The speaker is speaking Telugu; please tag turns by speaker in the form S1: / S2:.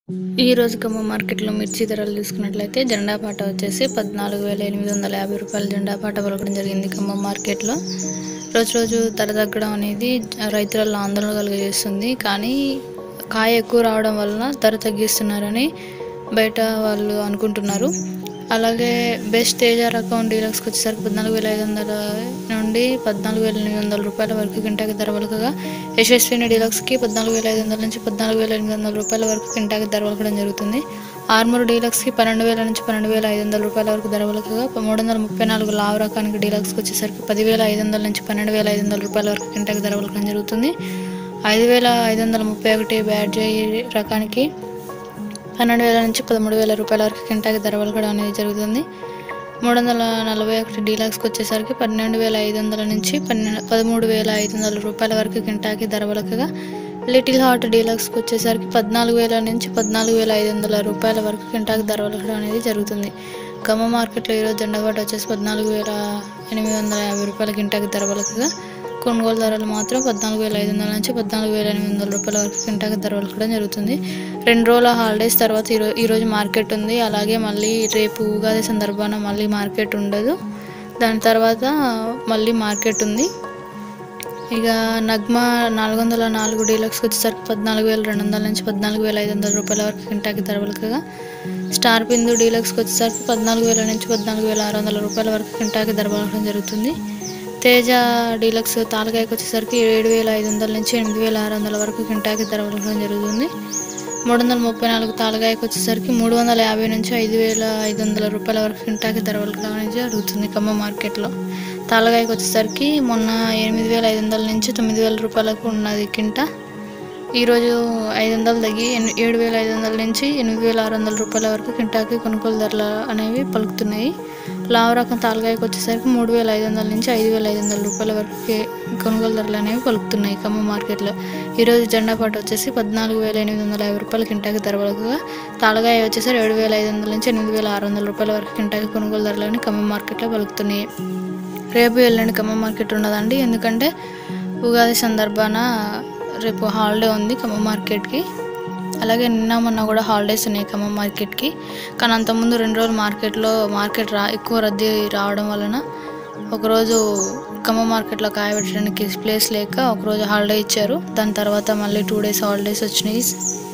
S1: ఈ రోజు ఖమ్మం మార్కెట్లో మిర్చి ధరలు చూసుకున్నట్లయితే జెండా పాట వచ్చేసి పద్నాలుగు వేల ఎనిమిది వందల యాభై రూపాయలు జెండా పాట పలకడం జరిగింది ఖమ్మం మార్కెట్లో రోజు రోజు ధర తగ్గడం అనేది రైతులలో ఆందోళన కలిగజేస్తుంది కానీ కాయ ఎక్కువ రావడం వలన ధర తగ్గిస్తున్నారని బయట వాళ్ళు అనుకుంటున్నారు అలాగే బెస్ట్ తేజ రకం డీలక్స్కి వచ్చేసరికి పద్నాలుగు వేల ఐదు వందల నుండి పద్నాలుగు వేల ఎనిమిది వందల రూపాయల వరకు కింటాకి ధర పలకగా యశస్విని డీలక్స్కి పద్నాలుగు వేల ఐదు వందల నుంచి పద్నాలుగు వేల ఎనిమిది వందల రూపాయల వరకు కింటాకి ధర పలకడం జరుగుతుంది ఆర్మూర్ డీలక్స్కి పన్నెండు వేల నుంచి పన్నెండు వేల ఐదు వందల రూపాయల వరకు ధర పలకగా మూడు వందల ముప్పై నాలుగు లావు రకానికి డీలక్స్కి వచ్చేసరికి పదివేల ఐదు వందల నుంచి పన్నెండు వేల ఐదు వందల రూపాయల వరకు కింటాకి ధర పలకడం జరుగుతుంది ఐదు వేల ఐదు వందల ముప్పై ఒకటి బ్యాడ్జ్ రకానికి పన్నెండు వేల నుంచి పదమూడు వేల రూపాయల వరకు కింటాకి ధర పలకడం అనేది జరుగుతుంది మూడు వందల నలభై ఒకటి డీలక్స్కి వచ్చేసరికి పన్నెండు వేల ఐదు వందల నుంచి పన్నెండు పదమూడు వేల ఐదు వందల రూపాయల వరకు కింటాకి ధర పలకగా లిటిల్ హార్ట్ డీలక్స్కి వచ్చేసరికి పద్నాలుగు వేల నుంచి పద్నాలుగు వేల ఐదు వందల రూపాయల వరకు కింటాకి ధర పలకడం అనేది జరుగుతుంది ఖమ్మం మార్కెట్లో ఈరోజు జెండపాటు వచ్చేసి పద్నాలుగు వేల ఎనిమిది వందల యాభై రూపాయల కింటాకి ధర పలకగా కొనుగోలు ధరలు మాత్రం పద్నాలుగు వేల ఐదు వందల నుంచి పద్నాలుగు వేల ఎనిమిది వందల రూపాయల వరకు కింటాకి ధర పలకడం జరుగుతుంది రెండు రోజుల హాలిడేస్ తర్వాత ఈరో ఈరోజు మార్కెట్ ఉంది అలాగే మళ్ళీ రేపు ఉగాది సందర్భాన మళ్ళీ మార్కెట్ ఉండదు దాని తర్వాత మళ్ళీ మార్కెట్ ఉంది ఇక నగ్మా నాలుగు వందల నాలుగు డీలక్స్కి వచ్చేసరికి పద్నాలుగు వేల రెండు వందల నుంచి పద్నాలుగు వేల ఐదు వందల రూపాయల వరకు కింటాకి ధర పలకగా స్టార్ బిందు డీలక్స్కి వచ్చేసరికి పద్నాలుగు వేల నుంచి పద్నాలుగు వేల ఆరు వందల రూపాయల వరకు కింటాకి ధర పలకడం జరుగుతుంది తేజ డీలక్స్ తాలకాయకి వచ్చేసరికి ఏడు వేల ఐదు వందల నుంచి ఎనిమిది వేల ఆరు వందల వరకు కింటాకి ధర పలకడం జరుగుతుంది మూడు వందల ముప్పై నాలుగు తాలకాయకి వచ్చేసరికి మూడు వందల యాభై నుంచి ఐదు వేల ఐదు వందల రూపాయల వరకు కింటాకి ధర పలకడం అనేది జరుగుతుంది ఖమ్మం మార్కెట్లో తాలకాయకి వచ్చేసరికి మొన్న ఎనిమిది వేల ఐదు వందల నుంచి తొమ్మిది వేల రూపాయలకు ఉన్నది కింట ఈరోజు ఐదు వందలు తగ్గి ఎన్- ఏడు వేల ఐదు వందల నుంచి ఎనిమిది వేల ఆరు వందల రూపాయల వరకు కింటాకి కొనుగోలు ధరలు అనేవి పలుకుతున్నాయి లావు రకం తాలకాయకి వచ్చేసరికి మూడు వేల ఐదు వందల నుంచి ఐదు వేల ఐదు వందల రూపాయల వరకు కి- కొనుగోలు ధరలు అనేవి పలుకుతున్నాయి ఖమ్మం మార్కెట్లో ఈరోజు జెండా పాటు వచ్చేసి పద్నాలుగు వేల ఎనిమిది వందల యాభై రూపాయల కింటాకి ధర పలుకగా తాలకాయ వచ్చేసరికి ఏడు వేల ఐదు వందల నుంచి ఎనిమిది వేల ఆరు వందల రూపాయల వరకు కింటాకి కొనుగోలు ధరలని ఖమ్మం మార్కెట్లో పలుకుతున్నాయి రేపు ఎల్లుండి ఖమ్మం మార్కెట్ ఉండదండి ఎందుకంటే ఉగాది సందర్భాన రేపు హాలిడే ఉంది ఖమ్మం మార్కెట్కి అలాగే నిన్న మొన్న కూడా హాలిడేస్ ఉన్నాయి ఖమ్మం మార్కెట్కి కానీ అంతకుముందు రెండు రోజులు మార్కెట్లో మార్కెట్ రా ఎక్కువ రద్దీ రావడం వలన ఒకరోజు ఖమ్మం మార్కెట్లో కాయబెట్టడానికి ప్లేస్ లేక ఒకరోజు హాలిడే ఇచ్చారు దాని తర్వాత మళ్ళీ టూ డేస్ హాలిడేస్ వచ్చినాయి